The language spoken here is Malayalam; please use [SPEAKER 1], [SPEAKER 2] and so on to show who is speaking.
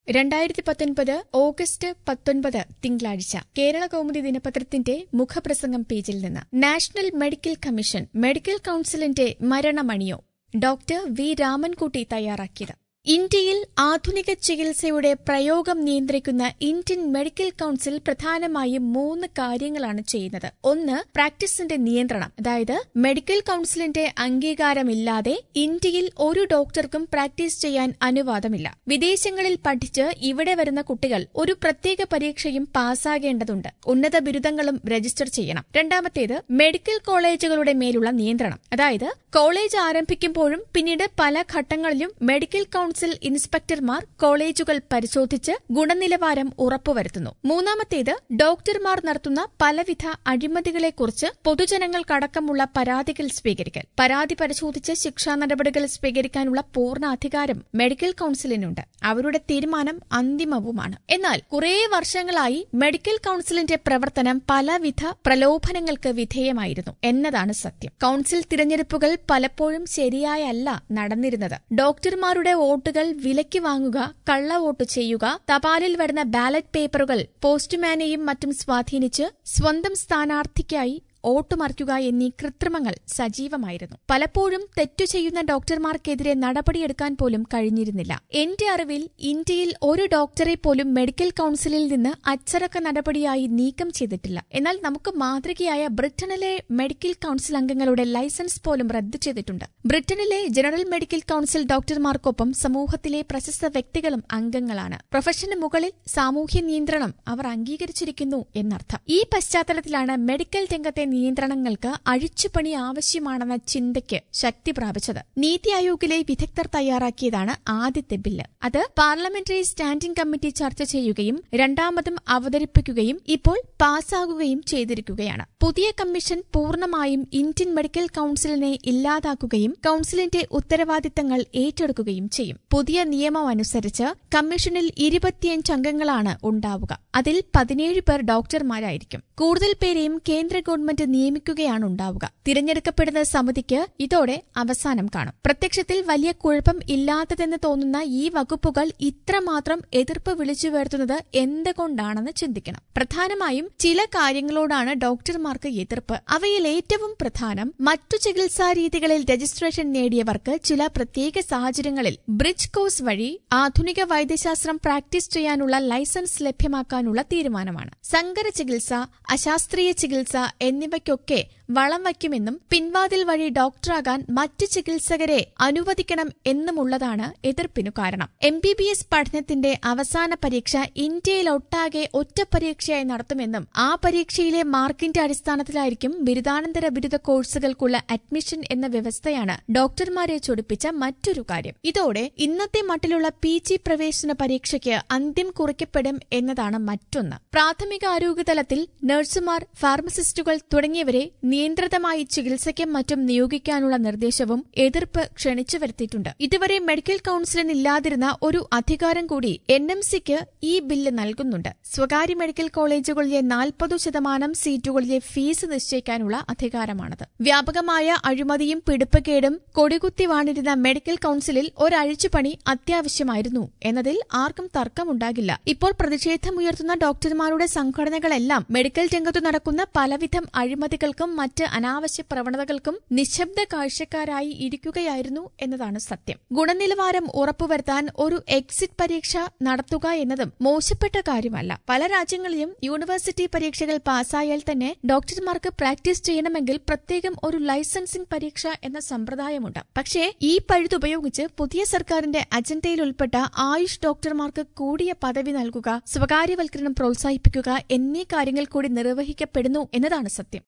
[SPEAKER 1] രണ്ടായിരത്തി പത്തൊൻപത് ഓഗസ്റ്റ് പത്തൊൻപത് തിങ്കളാഴ്ച കേരള കൗമുദി ദിനപത്രത്തിന്റെ മുഖപ്രസംഗം പേജിൽ നിന്ന് നാഷണൽ മെഡിക്കൽ കമ്മീഷൻ മെഡിക്കൽ കൌൺസിലിന്റെ മരണമണിയോ ഡോക്ടർ വി രാമൻകുട്ടി തയ്യാറാക്കിയത് ഇന്ത്യയിൽ ആധുനിക ചികിത്സയുടെ പ്രയോഗം നിയന്ത്രിക്കുന്ന ഇന്ത്യൻ മെഡിക്കൽ കൌൺസിൽ പ്രധാനമായും മൂന്ന് കാര്യങ്ങളാണ് ചെയ്യുന്നത് ഒന്ന് പ്രാക്ടീസിന്റെ നിയന്ത്രണം അതായത് മെഡിക്കൽ കൌൺസിലിന്റെ അംഗീകാരമില്ലാതെ ഇന്ത്യയിൽ ഒരു ഡോക്ടർക്കും പ്രാക്ടീസ് ചെയ്യാൻ അനുവാദമില്ല വിദേശങ്ങളിൽ പഠിച്ച് ഇവിടെ വരുന്ന കുട്ടികൾ ഒരു പ്രത്യേക പരീക്ഷയും പാസ്സാകേണ്ടതുണ്ട് ഉന്നത ബിരുദങ്ങളും രജിസ്റ്റർ ചെയ്യണം രണ്ടാമത്തേത് മെഡിക്കൽ കോളേജുകളുടെ മേലുള്ള നിയന്ത്രണം അതായത് കോളേജ് ആരംഭിക്കുമ്പോഴും പിന്നീട് പല ഘട്ടങ്ങളിലും മെഡിക്കൽ കൌൺസിൽ ഇൻസ്പെക്ടർമാർ കോളേജുകൾ പരിശോധിച്ച് ഗുണനിലവാരം ഉറപ്പുവരുത്തുന്നു മൂന്നാമത്തേത് ഡോക്ടർമാർ നടത്തുന്ന പലവിധ അഴിമതികളെക്കുറിച്ച് പൊതുജനങ്ങൾക്കടക്കമുള്ള പരാതികൾ സ്വീകരിക്കൽ പരാതി പരിശോധിച്ച് ശിക്ഷാ നടപടികൾ സ്വീകരിക്കാനുള്ള പൂർണ്ണ അധികാരം മെഡിക്കൽ കൌൺസിലിനുണ്ട് അവരുടെ തീരുമാനം അന്തിമവുമാണ് എന്നാൽ കുറേ വർഷങ്ങളായി മെഡിക്കൽ കൌൺസിലിന്റെ പ്രവർത്തനം പലവിധ പ്രലോഭനങ്ങൾക്ക് വിധേയമായിരുന്നു എന്നതാണ് സത്യം കൌൺസിൽ തിരഞ്ഞെടുപ്പുകൾ പലപ്പോഴും ശരിയായല്ല നടന്നിരുന്നത് ഡോക്ടർമാരുടെ വോട്ടുകൾ വിലയ്ക്ക് വാങ്ങുക കള്ള വോട്ട് ചെയ്യുക തപാലിൽ വരുന്ന ബാലറ്റ് പേപ്പറുകൾ പോസ്റ്റ്മാനെയും മറ്റും സ്വാധീനിച്ച് സ്വന്തം സ്ഥാനാർത്ഥിക്കായി ഓട്ടുമറിക്കുക എന്നീ കൃത്രിമങ്ങൾ സജീവമായിരുന്നു പലപ്പോഴും തെറ്റു ചെയ്യുന്ന ഡോക്ടർമാർക്കെതിരെ നടപടിയെടുക്കാൻ പോലും കഴിഞ്ഞിരുന്നില്ല എന്റെ അറിവിൽ ഇന്ത്യയിൽ ഒരു ഡോക്ടറെ പോലും മെഡിക്കൽ കൌൺസിലിൽ നിന്ന് അച്ചടക്ക നടപടിയായി നീക്കം ചെയ്തിട്ടില്ല എന്നാൽ നമുക്ക് മാതൃകയായ ബ്രിട്ടനിലെ മെഡിക്കൽ കൌൺസിൽ അംഗങ്ങളുടെ ലൈസൻസ് പോലും റദ്ദു ചെയ്തിട്ടുണ്ട് ബ്രിട്ടനിലെ ജനറൽ മെഡിക്കൽ കൌൺസിൽ ഡോക്ടർമാർക്കൊപ്പം സമൂഹത്തിലെ പ്രശസ്ത വ്യക്തികളും അംഗങ്ങളാണ് പ്രൊഫഷന് മുകളിൽ സാമൂഹ്യ നിയന്ത്രണം അവർ അംഗീകരിച്ചിരിക്കുന്നു എന്നർത്ഥം ഈ പശ്ചാത്തലത്തിലാണ് മെഡിക്കൽ രംഗത്തെ നിയന്ത്രണങ്ങൾക്ക് അഴിച്ചുപണി ആവശ്യമാണെന്ന ചിന്തയ്ക്ക് ശക്തി പ്രാപിച്ചത് നീതി ആയോഗിലെ വിദഗ്ധർ തയ്യാറാക്കിയതാണ് ആദ്യത്തെ ബില്ല് അത് പാർലമെന്ററി സ്റ്റാൻഡിംഗ് കമ്മിറ്റി ചർച്ച ചെയ്യുകയും രണ്ടാമതും അവതരിപ്പിക്കുകയും ഇപ്പോൾ പാസ്സാകുകയും ചെയ്തിരിക്കുകയാണ് പുതിയ കമ്മീഷൻ പൂർണ്ണമായും ഇന്ത്യൻ മെഡിക്കൽ കൌൺസിലിനെ ഇല്ലാതാക്കുകയും കൌൺസിലിന്റെ ഉത്തരവാദിത്തങ്ങൾ ഏറ്റെടുക്കുകയും ചെയ്യും പുതിയ നിയമം അനുസരിച്ച് കമ്മീഷനിൽ ഇരുപത്തിയഞ്ച് അംഗങ്ങളാണ് ഉണ്ടാവുക അതിൽ പതിനേഴ് പേർ ഡോക്ടർമാരായിരിക്കും കൂടുതൽ പേരെയും കേന്ദ്ര ഗവൺമെന്റ് നിയമിക്കുകയാണ് ഉണ്ടാവുക തിരഞ്ഞെടുക്കപ്പെടുന്ന സമിതിക്ക് ഇതോടെ അവസാനം കാണും പ്രത്യക്ഷത്തിൽ വലിയ കുഴപ്പം ഇല്ലാത്തതെന്ന് തോന്നുന്ന ഈ വകുപ്പുകൾ ഇത്രമാത്രം എതിർപ്പ് വിളിച്ചു വരുത്തുന്നത് എന്തുകൊണ്ടാണെന്ന് ചിന്തിക്കണം പ്രധാനമായും ചില കാര്യങ്ങളോടാണ് ഡോക്ടർമാർക്ക് എതിർപ്പ് അവയിൽ ഏറ്റവും പ്രധാനം മറ്റു ചികിത്സാ രീതികളിൽ രജിസ്ട്രേഷൻ നേടിയവർക്ക് ചില പ്രത്യേക സാഹചര്യങ്ങളിൽ ബ്രിഡ്ജ് കോഴ്സ് വഴി ആധുനിക വൈദ്യശാസ്ത്രം പ്രാക്ടീസ് ചെയ്യാനുള്ള ലൈസൻസ് ലഭ്യമാക്കാനുള്ള തീരുമാനമാണ് സങ്കര ചികിത്സ അശാസ്ത്രീയ ചികിത്സ എന്നിവയ്ക്കൊക്കെ വളം വയ്ക്കുമെന്നും പിൻവാതിൽ വഴി ഡോക്ടറാകാൻ മറ്റ് ചികിത്സകരെ അനുവദിക്കണം എന്നുമുള്ളതാണ് എതിർപ്പിനു കാരണം എം ബി ബി എസ് പഠനത്തിന്റെ അവസാന പരീക്ഷ ഇന്ത്യയിലൊട്ടാകെ ഒറ്റ പരീക്ഷയായി നടത്തുമെന്നും ആ പരീക്ഷയിലെ മാർക്കിന്റെ അടിസ്ഥാനത്തിലായിരിക്കും ബിരുദാനന്തര ബിരുദ കോഴ്സുകൾക്കുള്ള അഡ്മിഷൻ എന്ന വ്യവസ്ഥയാണ് ഡോക്ടർമാരെ ചൊടിപ്പിച്ച മറ്റൊരു കാര്യം ഇതോടെ ഇന്നത്തെ മട്ടിലുള്ള പി ജി പ്രവേശന പരീക്ഷയ്ക്ക് അന്ത്യം കുറിക്കപ്പെടും എന്നതാണ് മറ്റൊന്ന് പ്രാഥമിക ആരോഗ്യതലത്തിൽ നഴ്സുമാർ ഫാർമസിസ്റ്റുകൾ തുടങ്ങിയവരെ നിയന്ത്രിതമായി ചികിത്സയ്ക്കും മറ്റും നിയോഗിക്കാനുള്ള നിർദ്ദേശവും എതിർപ്പ് ക്ഷണിച്ചു വരുത്തിയിട്ടുണ്ട് ഇതുവരെ മെഡിക്കൽ കൌൺസിലിന് ഇല്ലാതിരുന്ന ഒരു അധികാരം കൂടി എൻ എം സിക്ക് ഈ ബില്ല് നൽകുന്നുണ്ട് സ്വകാര്യ മെഡിക്കൽ കോളേജുകളിലെ നാൽപ്പതു ശതമാനം സീറ്റുകളിലെ ഫീസ് നിശ്ചയിക്കാനുള്ള അധികാരമാണത് വ്യാപകമായ അഴിമതിയും പിടിപ്പുകേടും കൊടികുത്തി വാണിരുന്ന മെഡിക്കൽ കൌൺസിലിൽ ഒരഴിച്ചുപണി അത്യാവശ്യമായിരുന്നു എന്നതിൽ ആർക്കും തർക്കമുണ്ടാകില്ല ഇപ്പോൾ പ്രതിഷേധമുയർത്തുന്ന ഡോക്ടർമാരുടെ സംഘടനകളെല്ലാം മെഡിക്കൽ രംഗത്തു നടക്കുന്ന പലവിധം അഴിമതികൾക്കും മറ്റ് അനാവശ്യ പ്രവണതകൾക്കും നിശബ്ദ കാഴ്ചക്കാരായി ഇരിക്കുകയായിരുന്നു എന്നതാണ് സത്യം ഗുണനിലവാരം ഉറപ്പുവരുത്താൻ ഒരു എക്സിറ്റ് പരീക്ഷ നടത്തുക എന്നതും മോശപ്പെട്ട കാര്യമല്ല പല രാജ്യങ്ങളിലും യൂണിവേഴ്സിറ്റി പരീക്ഷകൾ പാസ്സായാൽ തന്നെ ഡോക്ടർമാർക്ക് പ്രാക്ടീസ് ചെയ്യണമെങ്കിൽ പ്രത്യേകം ഒരു ലൈസൻസിംഗ് പരീക്ഷ എന്ന സമ്പ്രദായമുണ്ട് പക്ഷേ ഈ പഴുതുപയോഗിച്ച് പുതിയ സർക്കാരിന്റെ അജണ്ടയിൽ ഉൾപ്പെട്ട ആയുഷ് ഡോക്ടർമാർക്ക് കൂടിയ പദവി നൽകുക സ്വകാര്യവൽക്കരണം പ്രോത്സാഹിപ്പിക്കുക എന്നീ കാര്യങ്ങൾ കൂടി നിർവഹിക്കപ്പെടുന്നു എന്നതാണ് സത്യം